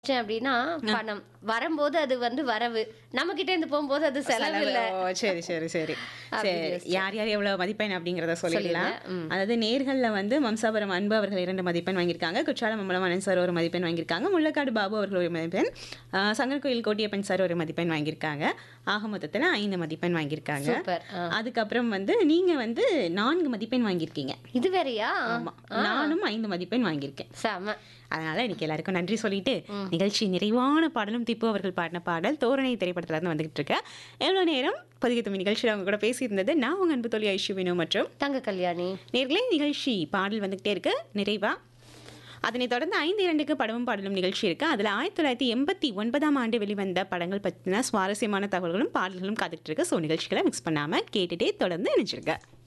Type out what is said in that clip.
அப்படின்னா பணம் வரும்போது அது வந்து வரவு நம்ம கிட்ட இருந்து போகும்போது அது செலவு இல்ல ஓ சரி சரி சரி அப்படி சரி யோசிச்சேன். யார் யார் எவ்வளவு மதிப்பெண் அப்படிங்கிறத சொல்லிடலாம் சொல்லிடுறேன். ம். அதாவது நேர்கள்ல வந்து மம்சாபுரம் அன்பு அவர்கள் இரண்டு மதிப்பெண் வாங்கியிருக்காங்க குற்றாலம் அம்பலம் அனந்த் சார் ஒரு மதிப்பெண் வாங்கியிருக்காங்க முள்ளக்காடு பாபு அவர்கள் ஒரு மதிப்பெண் ஆஹ் சங்கரகோயில் கோட்டியப்பன் சார் ஒரு மதிப்பெண் வாங்கியிருக்காங்க ஆக மொத்தத்தில் ஐந்து மதிப்பெண் வாங்கியிருக்காங்க சூப்பர் ஆ. அதுக்கப்புறம் வந்து நீங்க வந்து நான்கு மதிப்பெண் வாங்கியிருக்கீங்க இது வேறயா ஆமா நானும் ஐந்து மதிப்பெண் வாங்கியிருக்கேன் செம அதனால இன்னைக்கு எல்லாருக்கும் நன்றி சொல்லிட்டு நிகழ்ச்சி நிறைவான பாடலும் திப்பு அவர்கள் பாடின பாடல் தோரணை திரைப்படத்துல இருந்து வந்துகிட்டு இருக்கு எவ்வளவு நேரம் பதிவு தும்மி நிகழ்ச்சியில் அவங்க கூட பேசியிருந்தது நான் உங்க அன்பு தோழி ஐஷு வினு மற்றும் தங்க கல்யாணி நேர்களே நிகழ்ச்சி பாடல் வந்துகிட்டே இருக்கு நிறைவா அதனைத் தொடர்ந்து ஐந்து இரண்டுக்கு படமும் பாடலும் நிகழ்ச்சி இருக்கு அதுல ஆயிரத்தி தொள்ளாயிரத்தி எண்பத்தி ஒன்பதாம் ஆண்டு வெளிவந்த படங்கள் பற்றின சுவாரஸ்யமான தகவல்களும் பாடல்களும் காத்துட்டு இருக்கு ஸோ நிகழ்ச்சிகளை மிக்ஸ் பண்ணாம கேட்டுட்டே தொடர்ந்து நினைச்சிருக்க